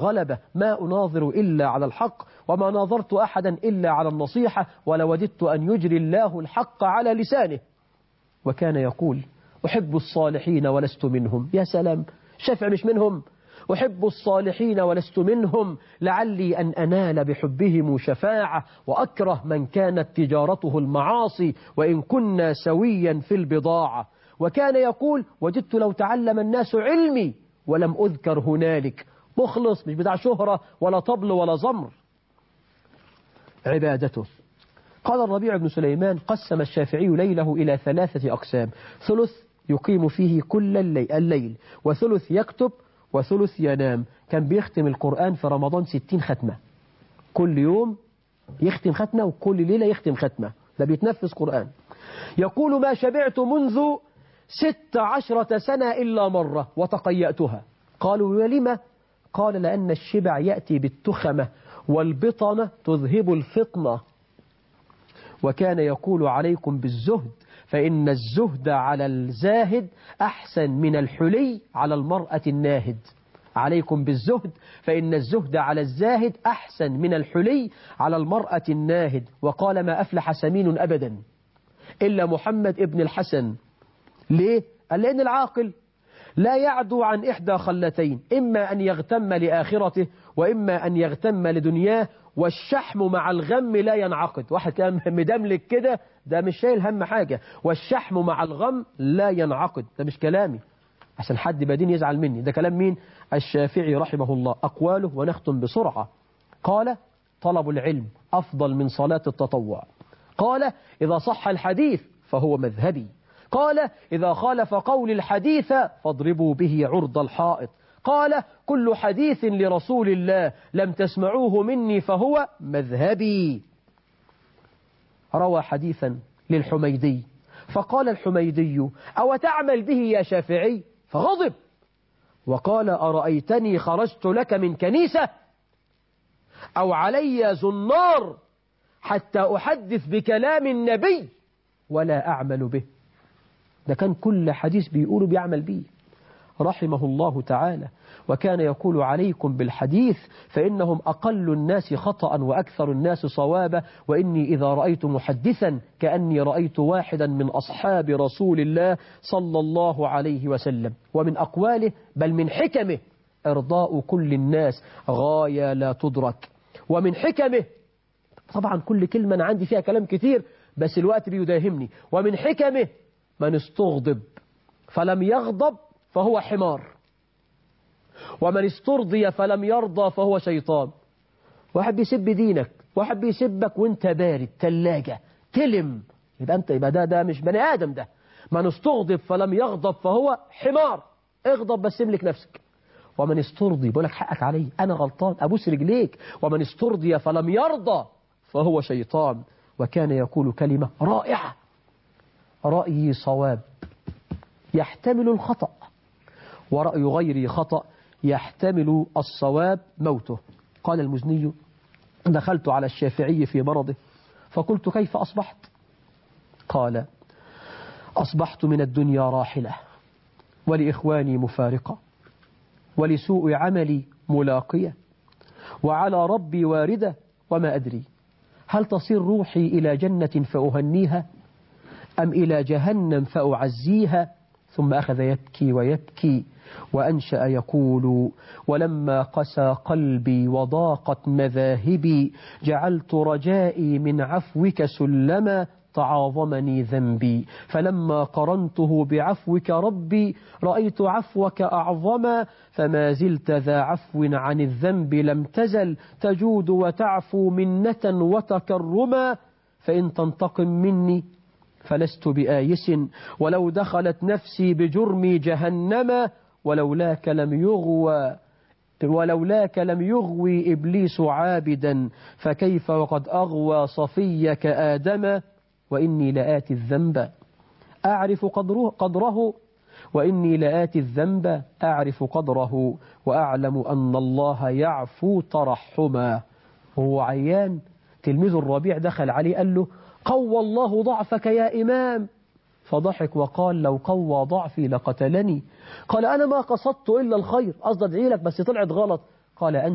غلبة ما أناظر إلا على الحق وما ناظرت أحدا إلا على النصيحة ولوددت أن يجري الله الحق على لسانه وكان يقول أحب الصالحين ولست منهم يا سلام شافع مش منهم أحب الصالحين ولست منهم لعلي أن أنال بحبهم شفاعة وأكره من كانت تجارته المعاصي وإن كنا سويا في البضاعة وكان يقول وجدت لو تعلم الناس علمي ولم أذكر هنالك مخلص مش بتاع شهرة ولا طبل ولا زمر عبادته قال الربيع بن سليمان قسم الشافعي ليله إلى ثلاثة أقسام ثلث يقيم فيه كل الليل, الليل وثلث يكتب وثلث ينام كان بيختم القرآن في رمضان ستين ختمة كل يوم يختم ختمة وكل ليلة يختم ختمة ده بيتنفس قرآن يقول ما شبعت منذ ست عشرة سنة إلا مرة وتقيأتها قالوا ولم قال لأن الشبع يأتي بالتخمة والبطنة تذهب الفطنة وكان يقول عليكم بالزهد فإن الزهد على الزاهد أحسن من الحلي على المرأة الناهد عليكم بالزهد فإن الزهد على الزاهد أحسن من الحلي على المرأة الناهد وقال ما أفلح سمين أبدا إلا محمد ابن الحسن ليه؟ قال لأن العاقل لا يعدو عن إحدى خلتين إما أن يغتم لآخرته وإما أن يغتم لدنياه والشحم مع الغم لا ينعقد واحد كان مدملك كده ده مش شايل هم حاجة والشحم مع الغم لا ينعقد ده مش كلامي عشان حد بدين يزعل مني ده كلام مين الشافعي رحمه الله أقواله ونختم بسرعة قال طلب العلم أفضل من صلاة التطوع قال إذا صح الحديث فهو مذهبي قال إذا خالف قول الحديث فاضربوا به عرض الحائط قال كل حديث لرسول الله لم تسمعوه مني فهو مذهبي روى حديثا للحميدي فقال الحميدي أو تعمل به يا شافعي فغضب وقال أرأيتني خرجت لك من كنيسة أو علي زنار حتى أحدث بكلام النبي ولا أعمل به ده كان كل حديث بيقوله بيعمل به رحمه الله تعالى وكان يقول عليكم بالحديث فإنهم أقل الناس خطأ وأكثر الناس صوابا وإني إذا رأيت محدثا كأني رأيت واحدا من أصحاب رسول الله صلى الله عليه وسلم ومن أقواله بل من حكمه إرضاء كل الناس غاية لا تدرك ومن حكمه طبعا كل كلمة أنا عندي فيها كلام كتير بس الوقت بيداهمني ومن حكمه من استغضب فلم يغضب فهو حمار ومن استرضي فلم يرضى فهو شيطان واحد بيسب دينك واحد بيسبك وانت بارد تلاجة تلم يبقى انت يبقى ده ده مش بني ادم ده من استغضب فلم يغضب فهو حمار اغضب بس املك نفسك ومن استرضي بقول لك حقك علي انا غلطان ابوس رجليك ومن استرضي فلم يرضى فهو شيطان وكان يقول كلمة رائعة رأيي صواب يحتمل الخطأ ورأي غيري خطأ يحتمل الصواب موته قال المزني دخلت على الشافعي في مرضه فقلت كيف أصبحت قال أصبحت من الدنيا راحلة ولإخواني مفارقة ولسوء عملي ملاقية وعلى ربي واردة وما أدري هل تصير روحي إلى جنة فأهنيها أم إلى جهنم فأعزيها ثم أخذ يبكي ويبكي وأنشأ يقول ولما قسى قلبي وضاقت مذاهبي جعلت رجائي من عفوك سلما تعاظمني ذنبي فلما قرنته بعفوك ربي رأيت عفوك أعظما فما زلت ذا عفو عن الذنب لم تزل تجود وتعفو منة وتكرما فإن تنتقم مني فلست بآيس ولو دخلت نفسي بجرمي جهنم ولولاك لم يغوى ولولاك لم يغوي إبليس عابدا فكيف وقد أغوى صفيك آدم وإني لآتي الذنب أعرف قدره, قدره وإني لآتي الذنب أعرف قدره وأعلم أن الله يعفو ترحما هو عيان تلميذ الربيع دخل عليه قال له قوى الله ضعفك يا إمام فضحك وقال لو قوى ضعفي لقتلني قال أنا ما قصدت إلا الخير قصد أدعي لك بس طلعت غلط قال أنت